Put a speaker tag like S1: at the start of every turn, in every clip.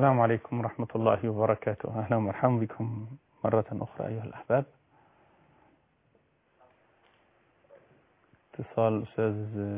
S1: السلام عليكم ورحمة الله وبركاته أهلا ومرحبا بكم مرة أخرى أيها الأحباب اتصال أستاذ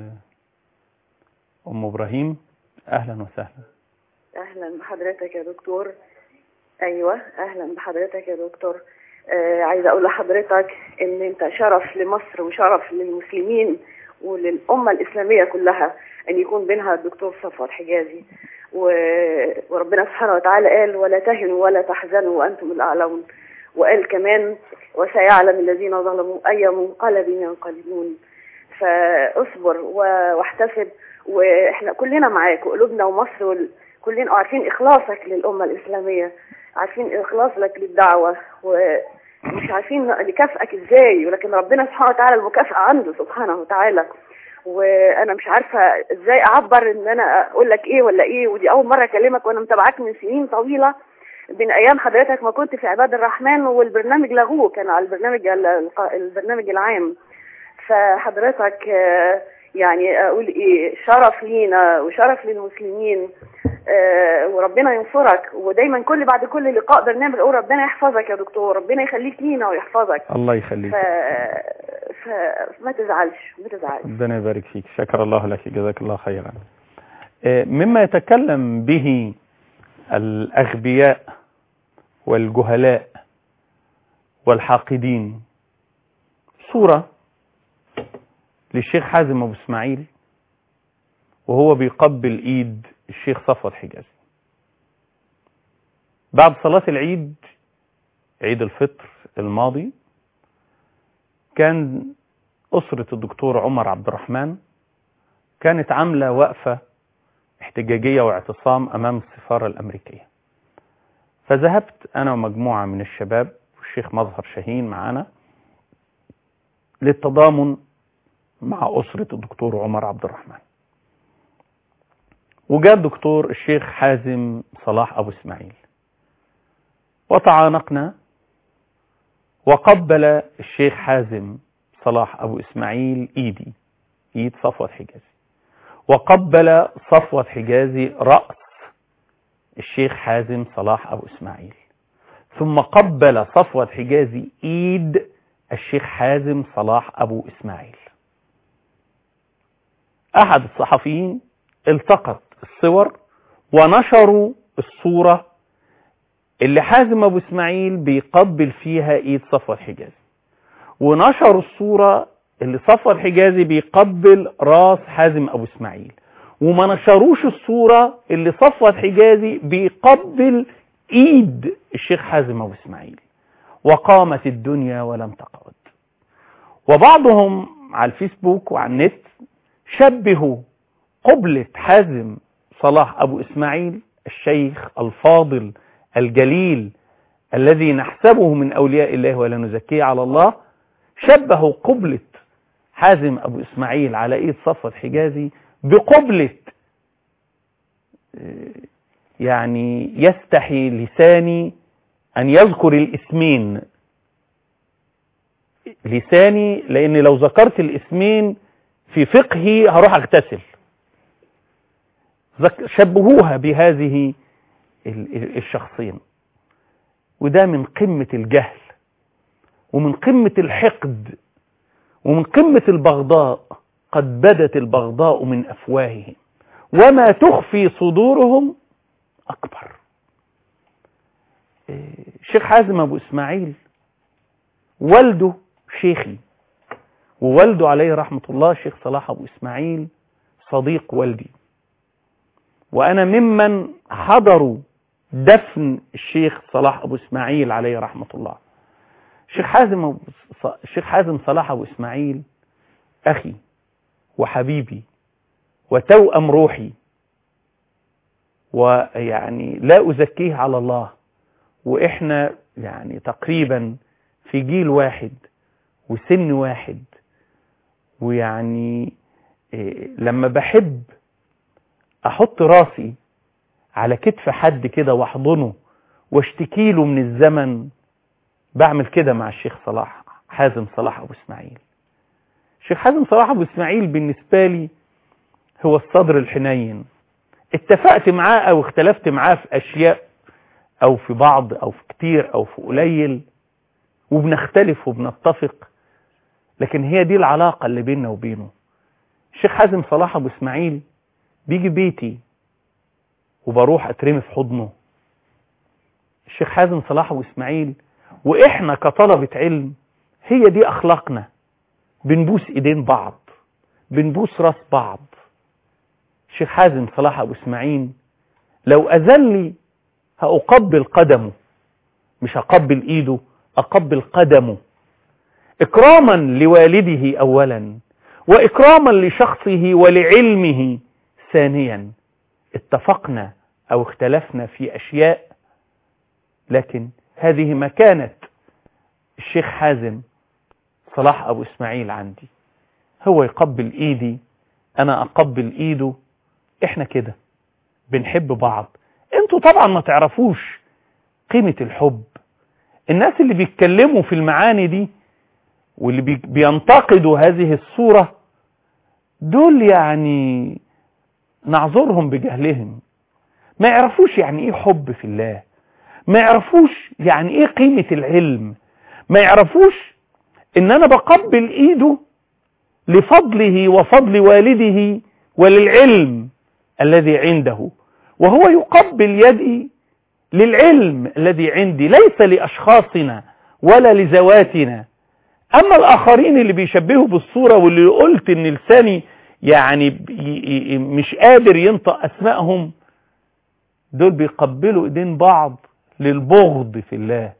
S1: أم إبراهيم أهلا وسهلا
S2: اهلا بحضرتك يا دكتور ايوه اهلا بحضرتك يا دكتور آه عايزه اقول لحضرتك ان انت شرف لمصر وشرف للمسلمين وللامه الاسلاميه كلها ان يكون بينها الدكتور صفوت حجازي و- وربنا سبحانه وتعالى قال ولا تهنوا ولا تحزنوا وانتم الاعلون وقال كمان وسيعلم الذين ظلموا اي منقلب ينقلبون فاصبر و- واحتسب واحنا كلنا معاك وقلوبنا ومصر وال... كلنا عارفين اخلاصك للامه الاسلاميه عارفين اخلاصك للدعوه ومش عارفين نكافئك ازاي ولكن ربنا سبحانه وتعالى المكافاه عنده سبحانه وتعالى وانا مش عارفه ازاي اعبر ان انا اقول لك ايه ولا ايه ودي اول مره اكلمك وانا متابعاك من سنين طويله من ايام حضرتك ما كنت في عباد الرحمن والبرنامج لغوه كان على البرنامج البرنامج العام فحضرتك آه، يعني اقول ايه شرف لينا وشرف للمسلمين آه، وربنا ينصرك ودايما كل بعد كل لقاء برنامج اقول ربنا يحفظك يا دكتور ربنا يخليك لينا ويحفظك
S1: الله
S2: ف...
S1: يخليك
S2: فما تزعلش ما تزعلش
S1: ربنا يبارك فيك شكر الله لك جزاك الله خيرا آه، مما يتكلم به الأغبياء والجهلاء والحاقدين صورة للشيخ حازم أبو إسماعيل وهو بيقبل إيد الشيخ صفوت حجازي بعد صلاة العيد عيد الفطر الماضي كان أسرة الدكتور عمر عبد الرحمن كانت عاملة وقفة احتجاجية واعتصام أمام السفارة الأمريكية فذهبت أنا ومجموعة من الشباب والشيخ مظهر شاهين معانا للتضامن مع أسرة الدكتور عمر عبد الرحمن وجاء الدكتور الشيخ حازم صلاح أبو إسماعيل وتعانقنا وقبل الشيخ حازم صلاح أبو إسماعيل إيدي إيد صفوة حجازي وقبل صفوة حجازي رأس الشيخ حازم صلاح أبو إسماعيل ثم قبل صفوة حجازي إيد الشيخ حازم صلاح أبو إسماعيل أحد الصحفيين التقط الصور ونشروا الصورة اللي حازم أبو إسماعيل بيقبل فيها إيد صفوة حجازي ونشروا الصورة اللي صفوة الحجازي بيقبل راس حازم أبو إسماعيل وما نشروش الصورة اللي صفوة الحجازي بيقبل إيد الشيخ حازم أبو إسماعيل وقامت الدنيا ولم تقعد وبعضهم على الفيسبوك وعلى النت شبهوا قبلة حازم صلاح أبو إسماعيل الشيخ الفاضل الجليل الذي نحسبه من أولياء الله ولا نزكيه على الله شبهوا قبلة حازم أبو إسماعيل على إيد صفوة حجازي بقبلة يعني يستحي لساني أن يذكر الاسمين لساني لأن لو ذكرت الاسمين في فقهي هروح أغتسل شبهوها بهذه الشخصين وده من قمة الجهل ومن قمة الحقد ومن قمة البغضاء قد بدت البغضاء من أفواههم وما تخفي صدورهم أكبر الشيخ حازم أبو إسماعيل والده شيخي ووالده عليه رحمة الله الشيخ صلاح أبو إسماعيل صديق والدي وأنا ممن حضروا دفن الشيخ صلاح أبو إسماعيل عليه رحمة الله الشيخ حازم أبو الشيخ حازم صلاح أبو إسماعيل أخي وحبيبي وتوأم روحي ويعني لا أزكيه على الله وإحنا يعني تقريبا في جيل واحد وسن واحد ويعني إيه لما بحب أحط راسي على كتف حد كده واحضنه واشتكي له من الزمن بعمل كده مع الشيخ صلاح حازم صلاح أبو إسماعيل الشيخ حازم صلاح أبو إسماعيل بالنسبة لي هو الصدر الحنين اتفقت معاه او اختلفت معاه في اشياء او في بعض او في كتير او في قليل وبنختلف وبنتفق لكن هي دي العلاقة اللي بيننا وبينه الشيخ حازم صلاح ابو اسماعيل بيجي بيتي وبروح اترمي في حضنه الشيخ حازم صلاح ابو اسماعيل واحنا كطلبة علم هي دي اخلاقنا بنبوس ايدين بعض بنبوس راس بعض الشيخ حازم صلاح ابو اسماعيل لو اذن لي هاقبل قدمه مش هقبل ايده اقبل قدمه اكراما لوالده اولا واكراما لشخصه ولعلمه ثانيا اتفقنا او اختلفنا في اشياء لكن هذه مكانة الشيخ حازم صلاح ابو اسماعيل عندي هو يقبل ايدي انا اقبل ايده احنا كده بنحب بعض انتوا طبعا ما تعرفوش قيمة الحب الناس اللي بيتكلموا في المعاني دي واللي بي بينتقدوا هذه الصورة دول يعني نعذرهم بجهلهم ما يعرفوش يعني ايه حب في الله ما يعرفوش يعني ايه قيمة العلم ما يعرفوش ان انا بقبل ايده لفضله وفضل والده وللعلم الذي عنده وهو يقبل يدي للعلم الذي عندي ليس لأشخاصنا ولا لذواتنا أما الآخرين اللي بيشبهوا بالصورة واللي قلت إن لساني يعني مش قادر ينطق أسمائهم دول بيقبلوا إيدين بعض للبغض في الله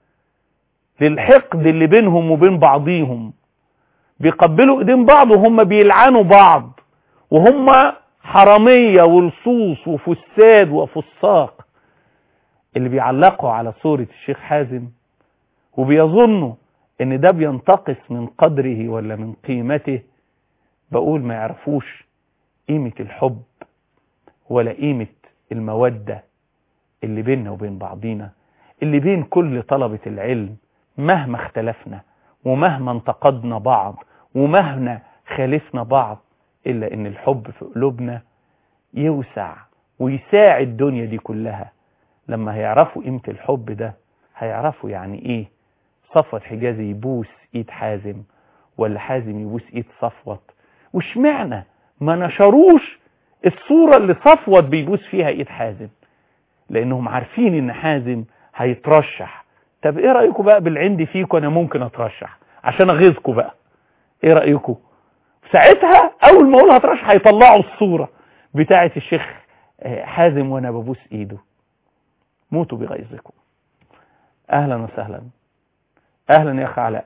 S1: للحقد اللي بينهم وبين بعضيهم بيقبلوا إيدين بعض وهم بيلعنوا بعض وهم حرامية ولصوص وفساد وفساق اللي بيعلقوا على صورة الشيخ حازم وبيظنوا ان ده بينتقص من قدره ولا من قيمته بقول ما يعرفوش قيمة الحب ولا قيمة المودة اللي بيننا وبين بعضينا اللي بين كل طلبة العلم مهما اختلفنا ومهما انتقدنا بعض ومهما خالفنا بعض إلا إن الحب في قلوبنا يوسع ويساعد الدنيا دي كلها لما هيعرفوا قيمة الحب ده هيعرفوا يعني إيه صفوت حجازي يبوس إيد حازم ولا حازم يبوس إيد صفوت وش معنى ما نشروش الصورة اللي صفوت بيبوس فيها إيد حازم لأنهم عارفين إن حازم هيترشح طب إيه رأيكم بقى بالعندي فيكم أنا ممكن أترشح عشان أغيظكم بقى إيه رأيكم ساعتها اول ما اقول هترشح هيطلعوا الصورة بتاعة الشيخ حازم وانا ببوس ايده موتوا بغيظكم اهلا وسهلا اهلا يا اخ علاء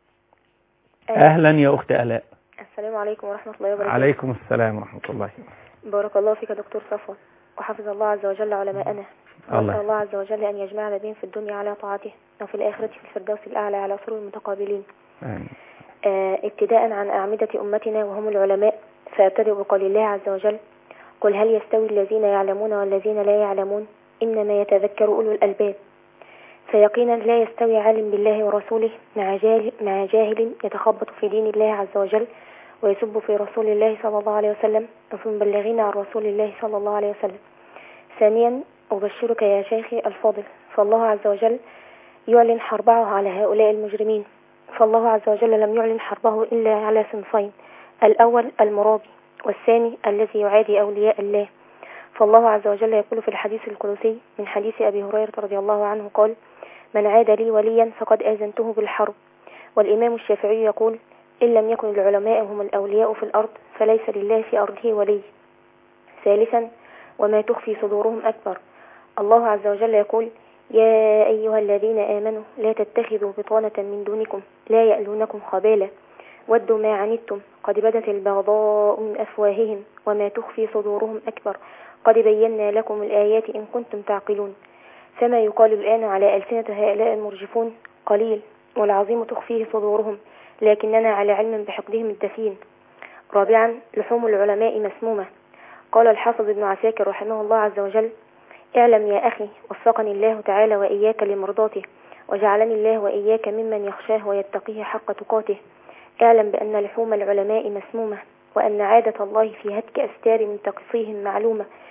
S1: اهلا يا اخت الاء
S3: السلام عليكم ورحمة الله وبركاته
S1: عليكم السلام ورحمة الله
S3: بارك الله فيك يا دكتور صفوت وحفظ الله عز وجل علماءنا
S1: الله.
S3: ونسأل الله عز وجل أن يجمعنا بهم في الدنيا على طاعته وفي الآخرة في الفردوس الأعلى على سرور المتقابلين
S1: آمين.
S3: آه، ابتداء عن أعمدة أمتنا وهم العلماء فأبتدئ بقول الله عز وجل قل هل يستوي الذين يعلمون والذين لا يعلمون إنما يتذكر أولو الألباب فيقينا لا يستوي عالم بالله ورسوله مع جاهل, مع جاهل يتخبط في دين الله عز وجل ويسب في رسول الله صلى الله عليه وسلم وفي مبلغين عن رسول الله صلى الله عليه وسلم ثانيا أبشرك يا شيخي الفاضل فالله عز وجل يعلن حربه على هؤلاء المجرمين فالله عز وجل لم يعلن حربه إلا على صنفين الأول المرابي والثاني الذي يعادي أولياء الله فالله عز وجل يقول في الحديث القدسي من حديث أبي هريرة رضي الله عنه قال من عاد لي وليا فقد آذنته بالحرب والإمام الشافعي يقول إن لم يكن العلماء هم الأولياء في الأرض فليس لله في أرضه ولي ثالثا وما تخفي صدورهم أكبر الله عز وجل يقول يا أيها الذين آمنوا لا تتخذوا بطانة من دونكم لا يألونكم خبالا ودوا ما عنتم قد بدت البغضاء من أفواههم وما تخفي صدورهم أكبر قد بينا لكم الآيات إن كنتم تعقلون فما يقال الآن على ألسنة هؤلاء المرجفون قليل والعظيم تخفيه صدورهم لكننا على علم بحقدهم الدفين رابعا لحوم العلماء مسمومة قال الحافظ ابن عساكر رحمه الله عز وجل اعلم يا أخي وفقني الله تعالى وإياك لمرضاته وجعلني الله وإياك ممن يخشاه ويتقيه حق تقاته اعلم بأن لحوم العلماء مسمومة وأن عادة الله في هتك أستار منتقصيهم معلومة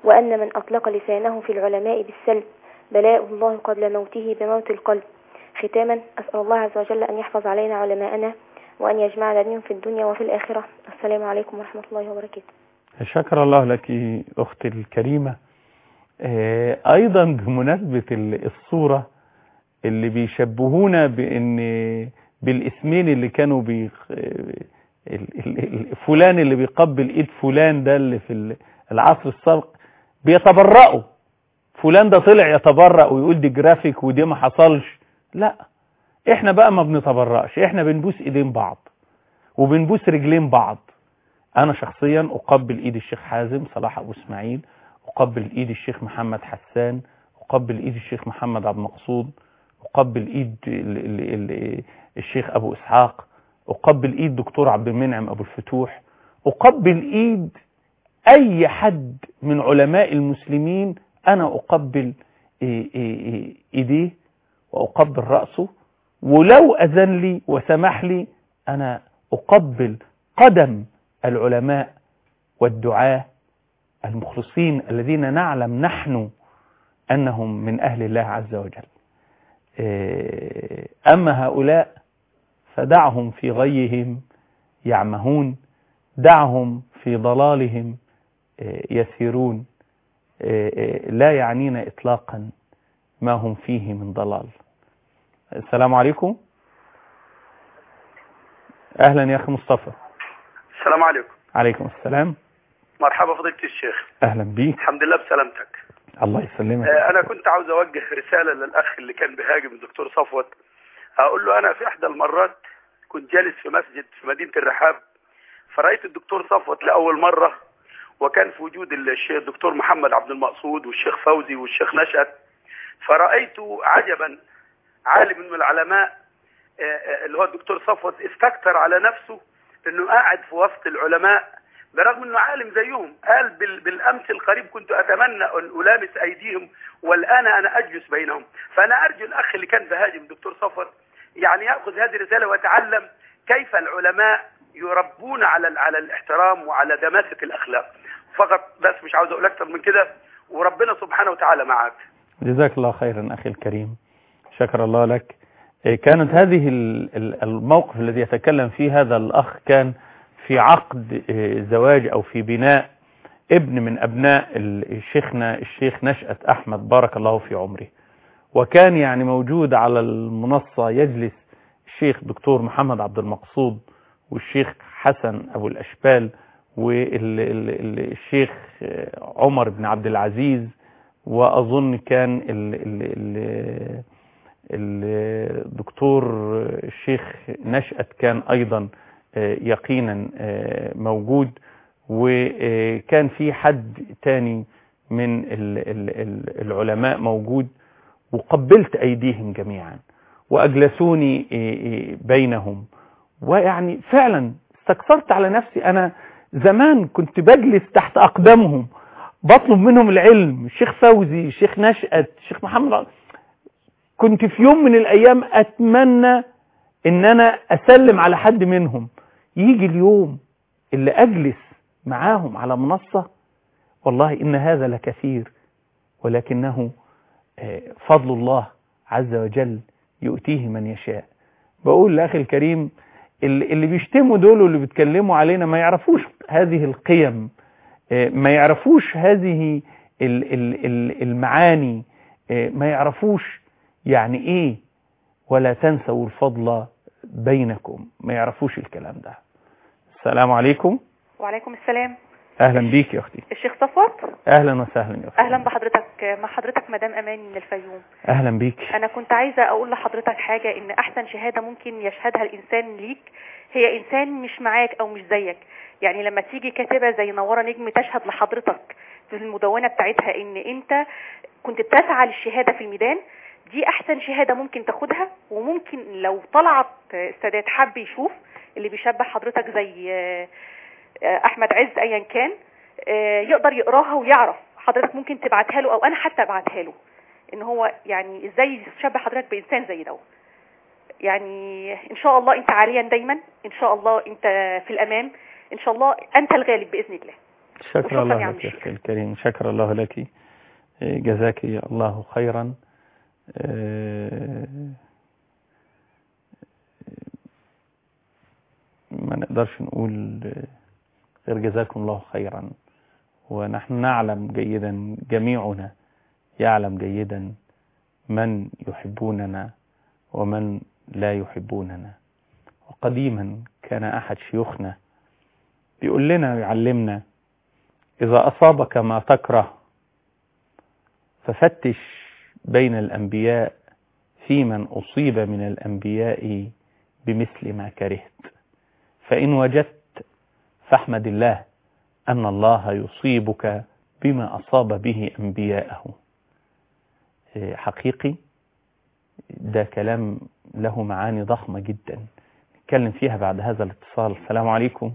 S3: وأن من أطلق لسانه في العلماء بالسلب بلاء الله قبل موته بموت القلب ختاما أسأل الله عز وجل أن يحفظ علينا علماءنا وأن يجمعنا بهم في الدنيا وفي الآخرة السلام عليكم ورحمة الله وبركاته
S1: شكر الله لك أختي الكريمة آه، أيضا بمناسبة ال- الصورة اللي بيشبهونا بأن بالاسمين اللي كانوا بي ال- ال- ال- فلان اللي بيقبل ايد فلان ده اللي في ال- العصر السابق بيتبرأوا فلان ده طلع يتبرأ ويقول دي جرافيك ودي ما حصلش لا احنا بقى ما بنتبرأش احنا بنبوس ايدين بعض وبنبوس رجلين بعض انا شخصيا اقبل ايد الشيخ حازم صلاح ابو اسماعيل اقبل ايد الشيخ محمد حسان اقبل ايد الشيخ محمد عبد المقصود اقبل ايد ال ال ال الشيخ ابو اسحاق اقبل ايد دكتور عبد المنعم ابو الفتوح اقبل ايد اي حد من علماء المسلمين انا اقبل إيه إيه إيه ايديه واقبل راسه ولو اذن لي وسمح لي انا اقبل قدم العلماء والدعاه المخلصين الذين نعلم نحن انهم من اهل الله عز وجل إيه، اما هؤلاء فدعهم في غيهم يعمهون دعهم في ضلالهم إيه، يسيرون إيه، إيه، لا يعنينا اطلاقا ما هم فيه من ضلال السلام عليكم اهلا يا اخي مصطفى
S4: السلام عليكم
S1: عليكم السلام
S4: مرحبا فضيلة الشيخ
S1: اهلا بيك
S4: الحمد لله بسلامتك
S1: الله يسلمك
S4: آه، انا كنت عاوز اوجه رسالة للاخ اللي كان بيهاجم الدكتور صفوت اقول له انا في احدى المرات كنت جالس في مسجد في مدينة الرحاب فرأيت الدكتور صفوت لأول مرة وكان في وجود الشيخ الدكتور محمد عبد المقصود والشيخ فوزي والشيخ نشأت فرأيت عجبا عالم من العلماء آه، آه، اللي هو الدكتور صفوت استكتر على نفسه انه قاعد في وسط العلماء برغم انه عالم زيهم قال بال- بالامس القريب كنت اتمنى ان الامس ايديهم والان انا اجلس بينهم فانا ارجو الاخ اللي كان بهاجم الدكتور صفوت يعني ياخذ هذه الرساله ويتعلم كيف العلماء يربون على ال- على الاحترام وعلى دماسه الاخلاق فقط بس مش عاوز اقول اكتر من كده وربنا سبحانه وتعالى معاك
S1: جزاك الله خيرا أخي الكريم شكر الله لك إيه، كانت هذه ال- ال- الموقف الذي يتكلم فيه هذا الأخ كان في عقد إيه، زواج أو في بناء ابن من أبناء ال- شيخنا الشيخ نشأة أحمد بارك الله في عمره وكان يعني موجود على المنصة يجلس الشيخ دكتور محمد عبد المقصود والشيخ حسن أبو الأشبال والشيخ عمر بن عبد العزيز وأظن كان ال ال ال الدكتور الشيخ نشأت كان أيضا آه، يقينا آه، موجود وكان في حد تاني من ال- ال- ال- العلماء موجود وقبلت أيديهم جميعا وأجلسوني آه، آه، بينهم ويعني فعلا استكثرت على نفسي أنا زمان كنت بجلس تحت أقدامهم بطلب منهم العلم الشيخ فوزي الشيخ نشأت الشيخ محمد ع- كنت في يوم من الأيام أتمنى إن أنا أسلم على حد منهم يجي اليوم اللي أجلس معاهم على منصة والله إن هذا لكثير ولكنه آه، فضل الله عز وجل يؤتيه من يشاء بقول لأخي الكريم اللي اللي بيشتموا دول واللي بيتكلموا علينا ما يعرفوش هذه القيم آه، ما يعرفوش هذه ال- ال- ال- المعاني آه، ما يعرفوش يعني ايه ولا تنسوا الفضل بينكم ما يعرفوش الكلام ده السلام عليكم
S5: وعليكم السلام
S1: اهلا بيك يا اختي
S5: الشيخ صفوت
S1: اهلا وسهلا يا اختي
S5: اهلا بحضرتك مع حضرتك مدام اماني من الفيوم
S1: اهلا بيك
S5: انا كنت عايزه اقول لحضرتك حاجه ان احسن شهاده ممكن يشهدها الانسان ليك هي انسان مش معاك او مش زيك يعني لما تيجي كاتبه زي نوره نجم تشهد لحضرتك في المدونه بتاعتها ان انت كنت بتسعى للشهاده في الميدان دي احسن شهاده ممكن تاخدها وممكن لو طلعت السادات حب يشوف اللي بيشبه حضرتك زي آه، آه، احمد عز ايا كان آه، يقدر يقراها ويعرف حضرتك ممكن تبعتها له او انا حتى ابعتها له ان هو يعني ازاي يشبه حضرتك بانسان زي ده يعني ان شاء الله انت عاليا دايما ان شاء الله انت في الامام ان شاء الله انت الغالب باذن الله
S1: شكر
S5: وشكراً
S1: الله
S5: يا عم
S1: لك يا
S5: الشيخ.
S1: أختي الكريم شكر الله لك إيه، جزاك الله خيرا إيه، ما نقدرش نقول غير جزاكم الله خيرا ونحن نعلم جيدا جميعنا يعلم جيدا من يحبوننا ومن لا يحبوننا وقديما كان أحد شيوخنا بيقول لنا ويعلمنا إذا أصابك ما تكره ففتش بين الأنبياء في من أصيب من الأنبياء بمثل ما كرهت فإن وجدت فاحمد الله أن الله يصيبك بما أصاب به أنبياءه إيه، حقيقي ده كلام له معاني ضخمة جدا نتكلم فيها بعد هذا الاتصال السلام عليكم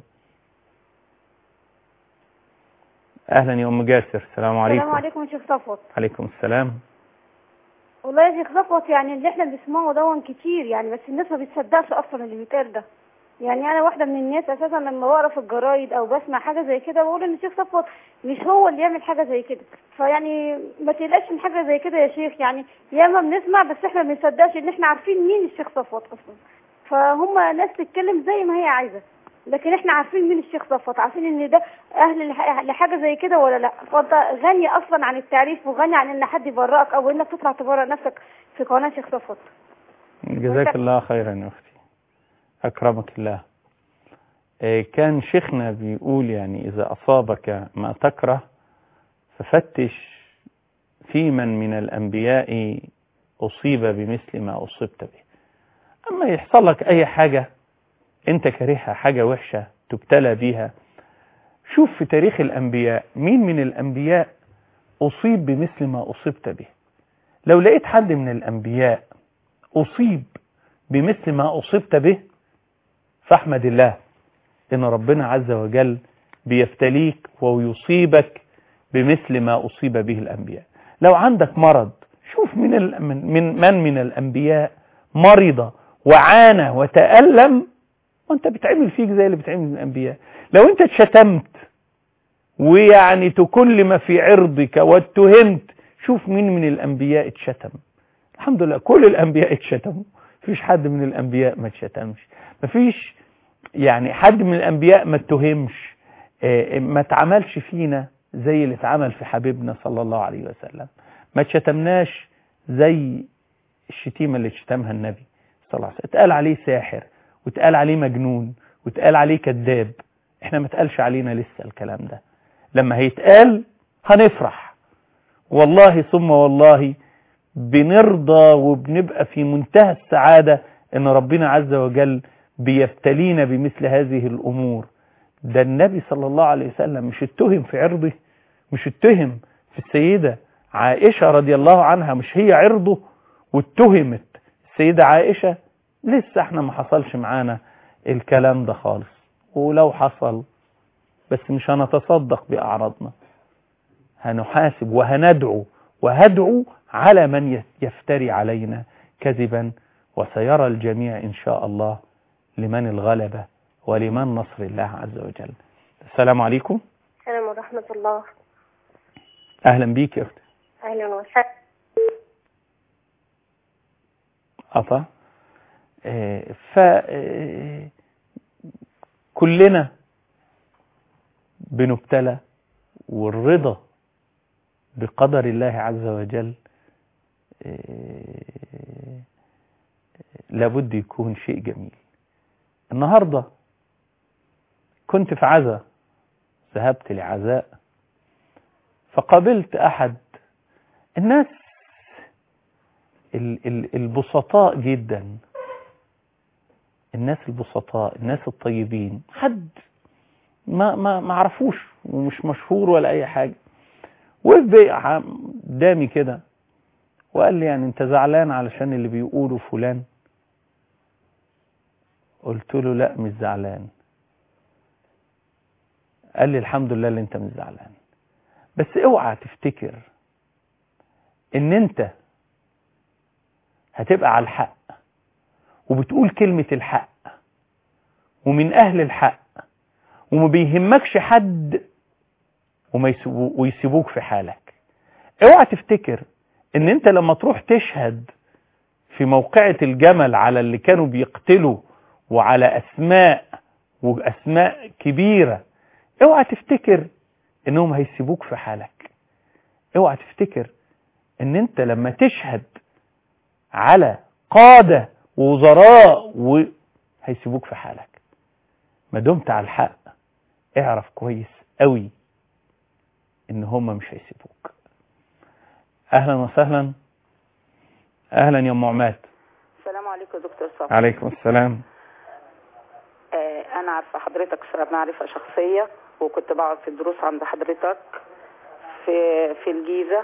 S1: أهلا يا أم جاسر السلام عليكم
S6: السلام عليكم يا شيخ صفوت
S1: عليكم السلام
S6: والله يا شيخ صفوت يعني اللي احنا بنسمعه دون كتير يعني بس الناس ما بتصدقش اصلا اللي بيتقال ده يعني انا واحده من الناس اساسا لما بقرا في الجرايد او بسمع حاجه زي كده بقول ان الشيخ صفوت مش هو اللي يعمل حاجه زي كده فيعني ما تقلقش من حاجه زي كده يا شيخ يعني ياما بنسمع بس احنا ما بنصدقش ان احنا عارفين مين الشيخ صفوت اصلا فهم ناس تتكلم زي ما هي عايزه لكن احنا عارفين مين الشيخ صفوت عارفين ان ده اهل لح- لحاجه زي كده ولا لا فانت غني اصلا عن التعريف وغني عن ان حد يبرئك او انك تطلع تبرئ نفسك في قناه شيخ صفوت
S1: جزاك
S6: وأنت-
S1: الله خيرا يا أختي أكرمك الله آه، كان شيخنا بيقول يعني إذا أصابك ما تكره ففتش في من من الأنبياء أصيب بمثل ما أصبت به أما يحصل لك أي حاجة أنت كارهها حاجة وحشة تبتلى بيها شوف في تاريخ الأنبياء مين من الأنبياء أصيب بمثل ما أصبت به لو لقيت حد من الأنبياء أصيب بمثل ما أصبت به فاحمد الله إن ربنا عز وجل بيفتليك ويصيبك بمثل ما أصيب به الأنبياء لو عندك مرض شوف من ال- من من, من, من الأنبياء مرض وعانى وتألم وانت بتعمل فيك زي اللي بتعمل الأنبياء لو انت اتشتمت ويعني تكل ما في عرضك واتهمت شوف مين من الأنبياء اتشتم الحمد لله كل الأنبياء اتشتموا مفيش حد من الأنبياء ما اتشتمش مفيش يعني حد من الأنبياء ما اتهمش آه، ما اتعملش فينا زي اللي اتعمل في حبيبنا صلى الله عليه وسلم ما اتشتمناش زي الشتيمة اللي اتشتمها النبي صلى الله عليه وسلم اتقال عليه ساحر واتقال عليه مجنون واتقال عليه كذاب احنا ما اتقالش علينا لسه الكلام ده لما هيتقال هنفرح والله ثم والله بنرضى وبنبقى في منتهى السعادة ان ربنا عز وجل بيبتلينا بمثل هذه الامور ده النبي صلى الله عليه وسلم مش اتهم في عرضه مش اتهم في السيدة عائشة رضي الله عنها مش هي عرضه واتهمت السيدة عائشة لسه احنا ما حصلش معانا الكلام ده خالص ولو حصل بس مش هنتصدق بأعراضنا هنحاسب وهندعو وهدعو على من يفتري علينا كذبا وسيرى الجميع إن شاء الله لمن الغلبة ولمن نصر الله عز وجل السلام عليكم
S7: السلام ورحمة الله
S1: أهلا بيك يا أختي
S7: أهلا وسهلا
S1: أطا آه، ف آه، كلنا بنبتلى والرضا بقدر الله عز وجل آه، لابد يكون شيء جميل النهاردة كنت في عزاء ذهبت لعزاء فقابلت أحد الناس ال- ال- البسطاء جدا الناس البسطاء الناس الطيبين حد ما ما ما عرفوش ومش مشهور ولا اي حاجه وقف بقى قدامي كده وقال لي يعني انت زعلان علشان اللي بيقولوا فلان قلت له لا مش زعلان قال لي الحمد لله اللي انت مش زعلان بس اوعى تفتكر ان انت هتبقى على الحق وبتقول كلمة الحق ومن أهل الحق وما بيهمكش حد وما يسيبو ويسيبوك في حالك اوعى تفتكر ان انت لما تروح تشهد في موقعة الجمل على اللي كانوا بيقتلوا وعلى اسماء واسماء كبيرة اوعى تفتكر انهم هيسيبوك في حالك اوعى تفتكر ان انت لما تشهد على قادة ووزراء وهيسيبوك في حالك ما دمت على الحق اعرف كويس قوي ان هم مش هيسيبوك اهلا وسهلا اهلا يا ام عماد
S8: السلام عليكم يا دكتور صبري
S1: عليكم السلام
S8: آه انا عارفه حضرتك معرفه شخصيه وكنت بقعد في الدروس عند حضرتك في في الجيزه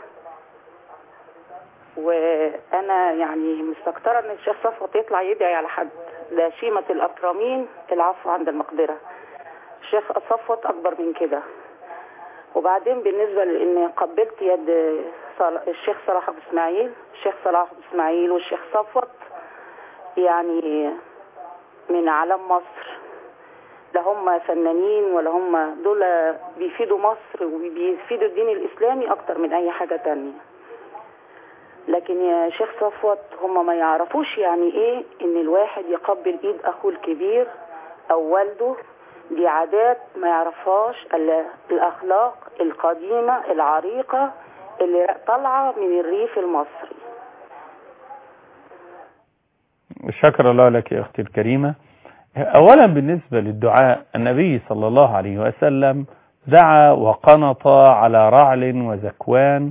S8: وانا يعني مستكتره ان الشيخ صفوت يطلع يدعي على حد ده شيمه الاكرمين العفو عند المقدره الشيخ صفوت اكبر من كده وبعدين بالنسبه لان قبلت يد صل... الشيخ صلاح ابو اسماعيل الشيخ صلاح ابو اسماعيل والشيخ صفوت يعني من علم مصر لا هم فنانين ولا هم دول بيفيدوا مصر وبيفيدوا الدين الاسلامي اكتر من اي حاجه تانية لكن يا شيخ صفوت هم ما يعرفوش يعني ايه ان الواحد يقبل ايد اخوه الكبير او والده دي عادات ما يعرفهاش الا الاخلاق القديمه العريقه اللي طالعه من الريف المصري
S1: شكر الله لك يا اختي الكريمه اولا بالنسبه للدعاء النبي صلى الله عليه وسلم دعا وقنط على رعل وزكوان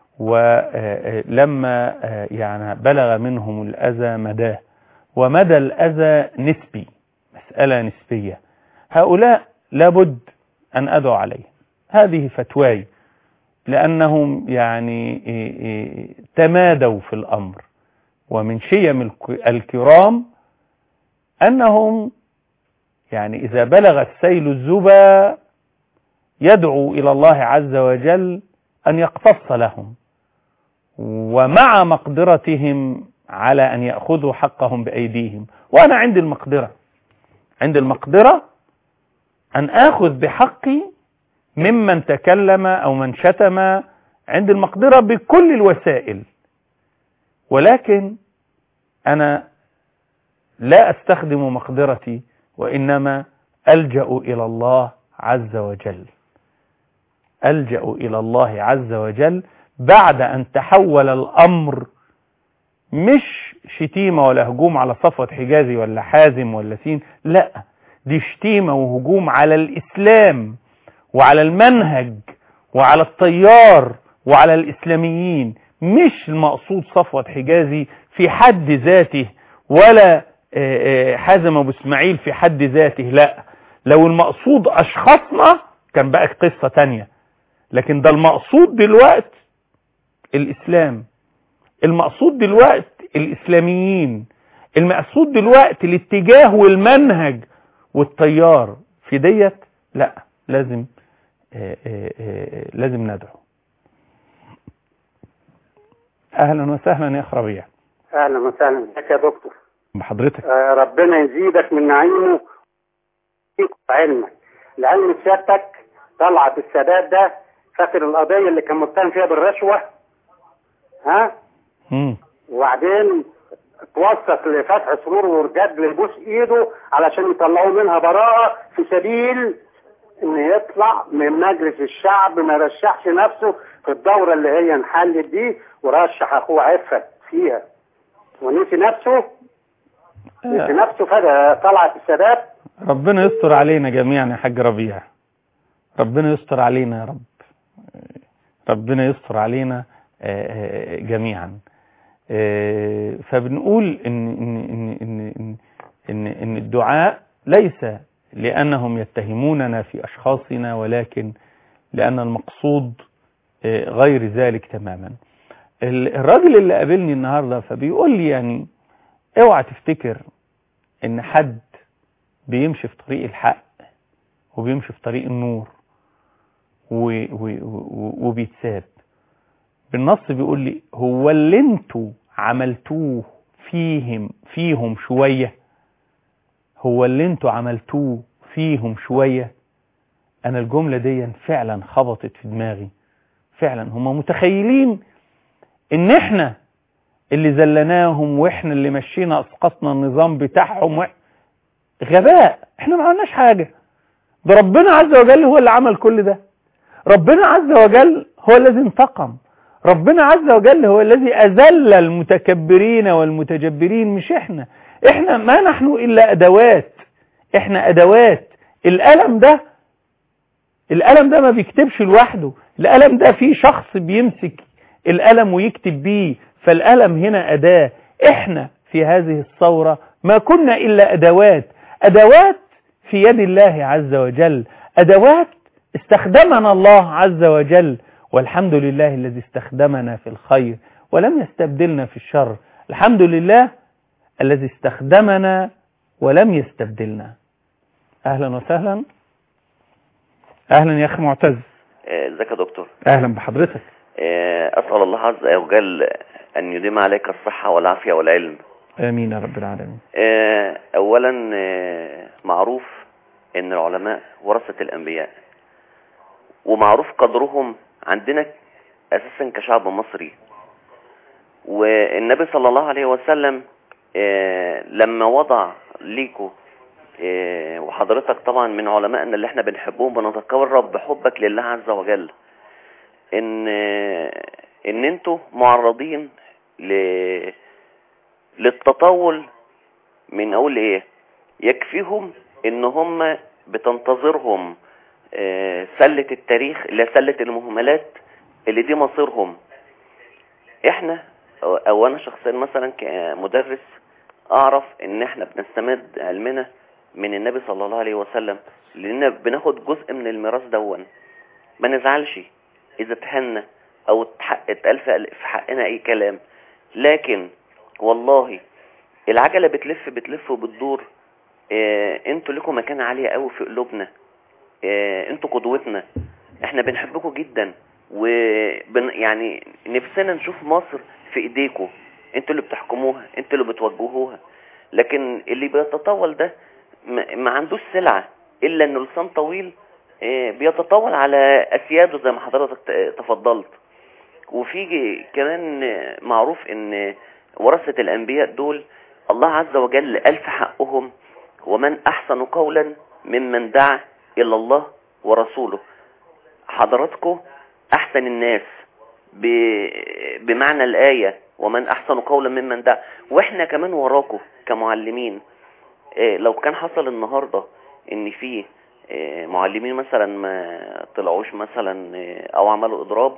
S1: ولما يعني بلغ منهم الأذى مداه ومدى الأذى نسبي مسألة نسبية هؤلاء لابد أن أدعو عليهم هذه فتواي لأنهم يعني تمادوا في الأمر ومن شيم الكرام أنهم يعني إذا بلغ السيل الزبا يدعو إلى الله عز وجل أن يقتص لهم ومع مقدرتهم على أن يأخذوا حقهم بأيديهم وأنا عندي المقدرة عند المقدرة أن آخذ بحقي ممن تكلم أو من شتم عند المقدرة بكل الوسائل ولكن أنا لا أستخدم مقدرتي وإنما ألجأ إلى الله عز وجل ألجأ إلى الله عز وجل بعد أن تحول الأمر مش شتيمة ولا هجوم على صفوة حجازي ولا حازم ولا سين لا دي شتيمة وهجوم على الإسلام وعلى المنهج وعلى الطيار وعلى الإسلاميين مش المقصود صفوة حجازي في حد ذاته ولا حازم أبو اسماعيل في حد ذاته لا لو المقصود أشخاصنا كان بقى قصة تانية لكن ده المقصود دلوقت الإسلام المقصود دلوقت الإسلاميين المقصود دلوقت الاتجاه والمنهج والتيار في ديت لا لازم آآ آآ لازم ندعو اهلا وسهلا يا اخ ربيع
S9: اهلا وسهلا بك يا دكتور
S1: بحضرتك
S9: آه ربنا يزيدك من نعيمه علمك لعلم سيادتك طلعت السادات ده فاكر القضيه اللي كان متهم فيها بالرشوه ها
S1: مم.
S9: وبعدين توثق لفتح سرور ورجاد ليبوس ايده علشان يطلعوا منها براءه في سبيل ان يطلع من مجلس الشعب ما يرشحش نفسه في الدوره اللي هي انحلت دي ورشح اخوه عفت فيها ونسي نفسه نسي نفسه فجاه طلعت السادات
S1: ربنا يستر علينا جميعا يا حاج ربيع ربنا يستر علينا يا رب ربنا يستر علينا جميعا فبنقول إن, إن, إن, إن, إن, إن الدعاء ليس لأنهم يتهموننا في أشخاصنا ولكن لأن المقصود غير ذلك تماما الراجل اللي قابلني النهاردة فبيقول لي يعني اوعى تفتكر ان حد بيمشي في طريق الحق وبيمشي في طريق النور وبيتساب بالنص بيقول لي هو اللي انتوا عملتوه فيهم فيهم شوية هو اللي انتوا عملتوه فيهم شوية انا الجملة دي فعلا خبطت في دماغي فعلا هم متخيلين ان احنا اللي زلناهم واحنا اللي مشينا اسقطنا النظام بتاعهم و... غباء احنا ما عملناش حاجة ده ربنا عز وجل هو اللي عمل كل ده ربنا عز وجل هو الذي انتقم ربنا عز وجل هو الذي أذل المتكبرين والمتجبرين مش احنا احنا ما نحن إلا أدوات احنا أدوات الألم ده الألم ده ما بيكتبش لوحده الألم ده فيه شخص بيمسك الألم ويكتب بيه فالألم هنا أداة احنا في هذه الثورة ما كنا إلا أدوات أدوات في يد الله عز وجل أدوات استخدمنا الله عز وجل والحمد لله الذي استخدمنا في الخير ولم يستبدلنا في الشر الحمد لله الذي استخدمنا ولم يستبدلنا أهلا وسهلا أهلا يا أخي معتز
S10: ازيك يا دكتور
S1: أهلا بحضرتك
S10: آه، أسأل الله عز وجل أن يديم عليك الصحة والعافية والعلم
S1: آمين يا رب العالمين
S10: آه، أولا آه، معروف أن العلماء ورثة الأنبياء ومعروف قدرهم عندنا أساسا كشعب مصري والنبي صلى الله عليه وسلم لما وضع ليكو وحضرتك طبعا من علمائنا اللي احنا بنحبهم بنتقرب بحبك لله عز وجل ان ان انتوا معرضين ل للتطاول من اقول ايه يكفيهم ان هم بتنتظرهم سلة التاريخ اللي سلة المهملات اللي دي مصيرهم احنا او انا شخصيا مثلا كمدرس اعرف ان احنا بنستمد علمنا من النبي صلى الله عليه وسلم لان بناخد جزء من الميراث دون ما نزعلش اذا اتهنا او اتقال في حقنا اي كلام لكن والله العجلة بتلف بتلف وبتدور اه انتوا لكم مكان عالية قوي في قلوبنا اه انتوا قدوتنا احنا بنحبكم جدا وبن يعني نفسنا نشوف مصر في ايديكم انتوا اللي بتحكموها انتوا اللي بتوجهوها لكن اللي بيتطاول ده ما عندوش سلعة الا انه لسان طويل اه بيتطاول على اسياده زي ما حضرتك تفضلت وفي كمان معروف ان ورثة الانبياء دول الله عز وجل قال في حقهم ومن احسن قولا ممن دعا الى الله ورسوله حضراتكم احسن الناس ب... بمعنى الايه ومن احسن قولا ممن دعا واحنا كمان وراكم كمعلمين إيه لو كان حصل النهارده ان في إيه معلمين مثلا ما طلعوش مثلا إيه او عملوا اضراب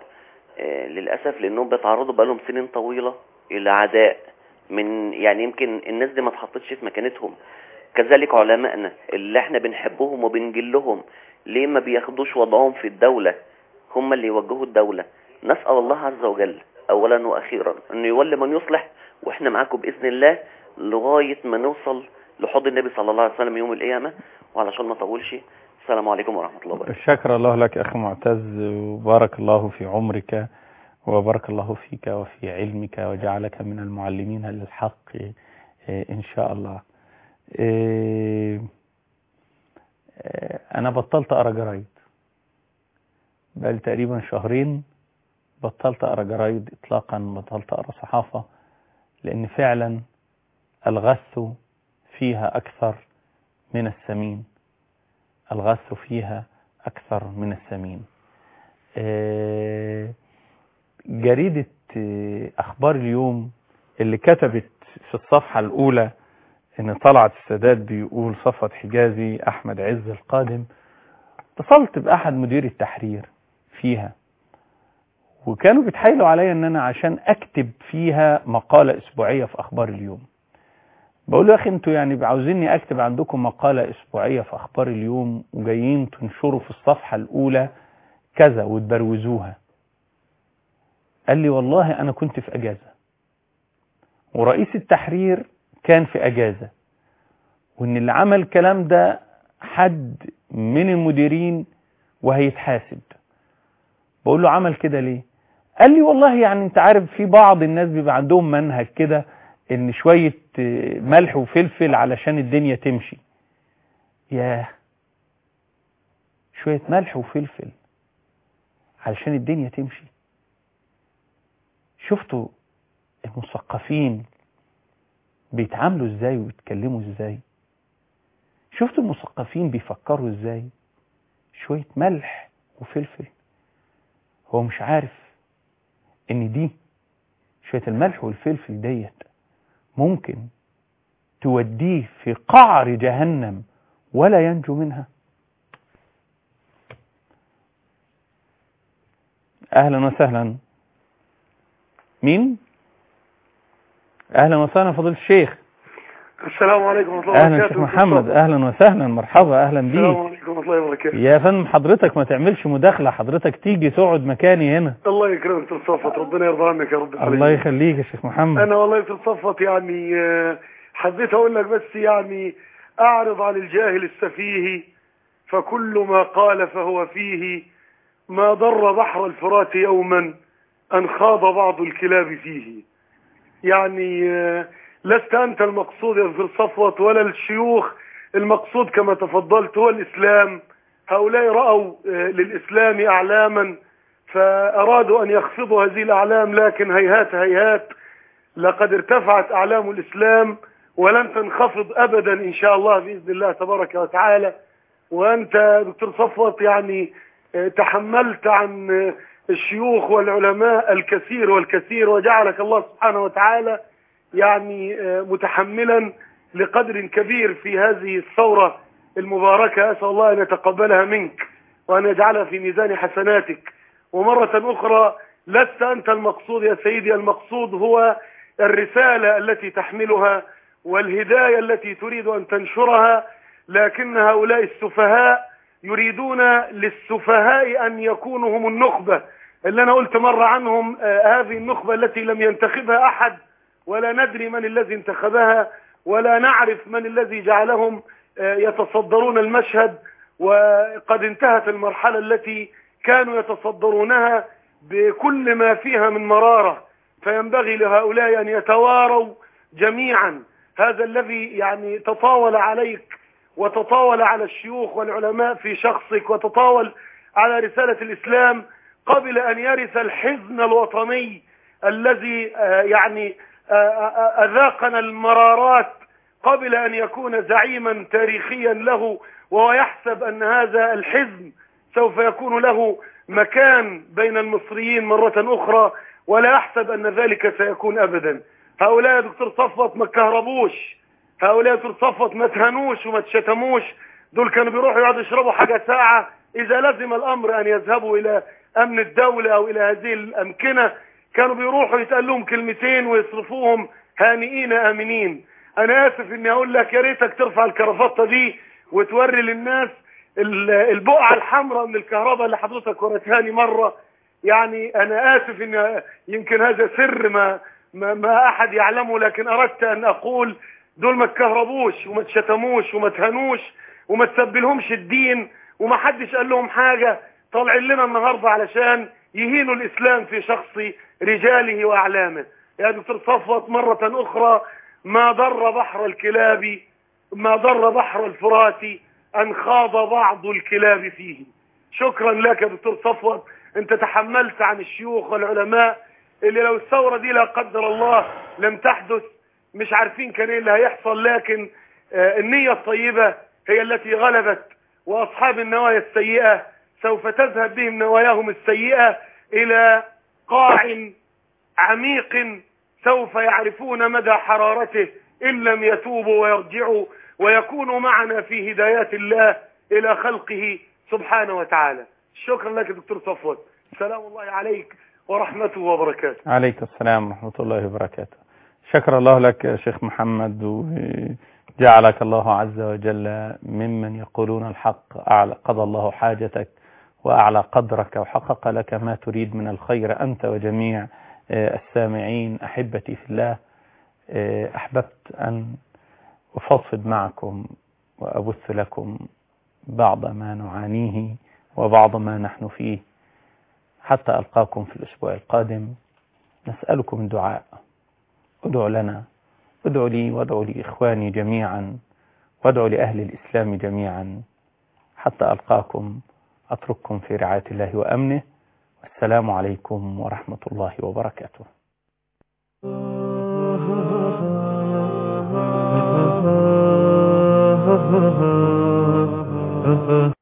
S10: للاسف لانهم بيتعرضوا بقالهم سنين طويله الى عداء من يعني يمكن الناس دي ما اتحطتش في مكانتهم كذلك علمائنا اللي احنا بنحبهم وبنجلهم ليه ما بياخدوش وضعهم في الدولة هم اللي يوجهوا الدولة نسأل الله عز وجل اولا واخيرا انه يولي من يصلح واحنا معاكم باذن الله لغاية ما نوصل لحوض النبي صلى الله عليه وسلم يوم القيامة وعلشان ما اطولش السلام عليكم ورحمة الله وبركاته
S1: شكر الله لك أخي معتز وبارك الله في عمرك وبارك الله فيك وفي علمك وجعلك من المعلمين للحق إن شاء الله أنا بطلت أقرأ جرايد بقالي تقريبا شهرين بطلت أقرأ جرايد إطلاقا بطلت أقرأ صحافة لأن فعلا الغث فيها أكثر من السمين الغث فيها أكثر من السمين جريدة أخبار اليوم اللي كتبت في الصفحة الأولى إن طلعت السادات بيقول صفوت حجازي أحمد عز القادم اتصلت بأحد مدير التحرير فيها وكانوا بيتحايلوا عليا ان انا عشان اكتب فيها مقالة اسبوعية في اخبار اليوم بقول له يا اخي انتوا يعني عاوزيني اكتب عندكم مقالة اسبوعية في اخبار اليوم وجايين تنشروا في الصفحة الاولى كذا وتبروزوها قال لي والله انا كنت في اجازة ورئيس التحرير كان في اجازة وان اللي عمل الكلام ده حد من المديرين وهيتحاسب بقول له عمل كده ليه قال لي والله يعني انت عارف في بعض الناس بيبقى عندهم منهج كده ان شوية ملح وفلفل علشان الدنيا تمشي ياه شوية ملح وفلفل علشان الدنيا تمشي شفتوا المثقفين بيتعاملوا ازاي ويتكلموا ازاي شفتوا المثقفين بيفكروا ازاي شوية ملح وفلفل هو مش عارف ان دي شوية الملح والفلفل ديت ممكن توديه في قعر جهنم ولا ينجو منها اهلا وسهلا مين اهلا وسهلا فضيله الشيخ
S11: السلام عليكم ورحمه الله
S1: اهلا
S11: وبركاته
S1: شيخ محمد اهلا وسهلا مرحبا اهلا
S11: السلام
S1: بيك
S11: عليكم ورحمه الله وبركاته
S1: يا فندم حضرتك ما تعملش مداخله حضرتك تيجي تقعد مكاني هنا
S11: الله يكرمك استاذ صفوت ربنا يرضى عنك يا رب العالمين
S1: الله يخليك يا شيخ محمد
S11: انا والله استاذ صفوت يعني آه، حبيت اقول لك بس يعني اعرض عن الجاهل السفيه فكل ما قال فهو فيه ما ضر بحر الفرات يوما ان خاض بعض الكلاب فيه يعني آه، لست انت المقصود يا استاذ صفوت ولا الشيوخ المقصود كما تفضلت هو الاسلام هؤلاء راوا آه، للاسلام اعلاما فارادوا ان يخفضوا هذه الاعلام لكن هيهات هيهات لقد ارتفعت اعلام الاسلام ولن تنخفض ابدا ان شاء الله باذن الله تبارك وتعالى وانت دكتور صفوت يعني آه، تحملت عن آه، الشيوخ والعلماء الكثير والكثير وجعلك الله سبحانه وتعالى يعني آه، متحملا لقدر كبير في هذه الثورة المباركة أسأل الله أن يتقبلها منك وأن يجعلها في ميزان حسناتك ومرة أخرى لست أنت المقصود يا سيدي المقصود هو الرسالة التي تحملها والهداية التي تريد أن تنشرها لكن هؤلاء السفهاء يريدون للسفهاء أن يكونوا هم النخبة اللي أنا قلت مرة عنهم آه، هذه النخبة التي لم ينتخبها أحد ولا ندري من الذي انتخبها ولا نعرف من الذي جعلهم آه، يتصدرون المشهد وقد انتهت المرحلة التي كانوا يتصدرونها بكل ما فيها من مرارة فينبغي لهؤلاء أن يتواروا جميعا هذا الذي يعني تطاول عليك وتطاول على الشيوخ والعلماء في شخصك وتطاول على رسالة الإسلام قبل أن يرث الحزن الوطني الذي آه، يعني آه، آه، أذاقنا المرارات قبل أن يكون زعيما تاريخيا له وهو يحسب أن هذا الحزن سوف يكون له مكان بين المصريين مرة أخرى ولا يحسب أن ذلك سيكون أبدا هؤلاء يا دكتور صفوت ما كهربوش هؤلاء يا دكتور صفوت ما تهنوش وما تشتموش دول كانوا بيروحوا يقعدوا يشربوا حاجة ساعة إذا لزم الأمر أن يذهبوا إلى أمن الدولة أو إلى هذه الأمكنة كانوا بيروحوا يتقال لهم كلمتين ويصرفوهم هانئين آمنين أنا آسف إني أقول لك يا ريتك ترفع الكرافطة دي وتوري للناس ال- البقعة الحمراء من الكهرباء اللي حضرتك وريتها لي مرة يعني أنا آسف إن يمكن هذا سر ما ما, ما أحد يعلمه لكن أردت أن أقول دول ما تكهربوش وما تشتموش وما تهنوش وما تسبلهمش الدين وما حدش قال لهم حاجة طالعين لنا النهاردة علشان يهينوا الإسلام في شخص رجاله وأعلامه يا دكتور صفوت مرة أخرى ما ضر بحر الكلاب ما ضر بحر الفرات أن خاض بعض الكلاب فيه شكرا لك يا دكتور صفوت انت تحملت عن الشيوخ والعلماء اللي لو الثورة دي لا قدر الله لم تحدث مش عارفين كان ايه اللي هيحصل لكن آه، النية الطيبة هي التي غلبت واصحاب النوايا السيئة سوف تذهب بهم نواياهم السيئة الى قاع عميق سوف يعرفون مدى حرارته ان لم يتوبوا ويرجعوا ويكونوا معنا في هدايات الله الى خلقه سبحانه وتعالى شكرا لك دكتور صفوت سلام الله عليك ورحمته وبركاته
S1: عليك السلام ورحمة الله وبركاته شكر الله لك يا شيخ محمد وجعلك الله عز وجل ممن يقولون الحق أعلى قضى الله حاجتك وأعلى قدرك وحقق لك ما تريد من الخير أنت وجميع آه، السامعين أحبتي في الله آه، أحببت أن أفضفض معكم وأبث لكم بعض ما نعانيه وبعض ما نحن فيه حتى ألقاكم في الأسبوع القادم نسألكم الدعاء ادعوا لنا ادعوا لي وادعوا لإخواني جميعا وادعوا لأهل الإسلام جميعا حتى ألقاكم أترككم في رعاية الله وأمنه والسلام عليكم ورحمة الله وبركاته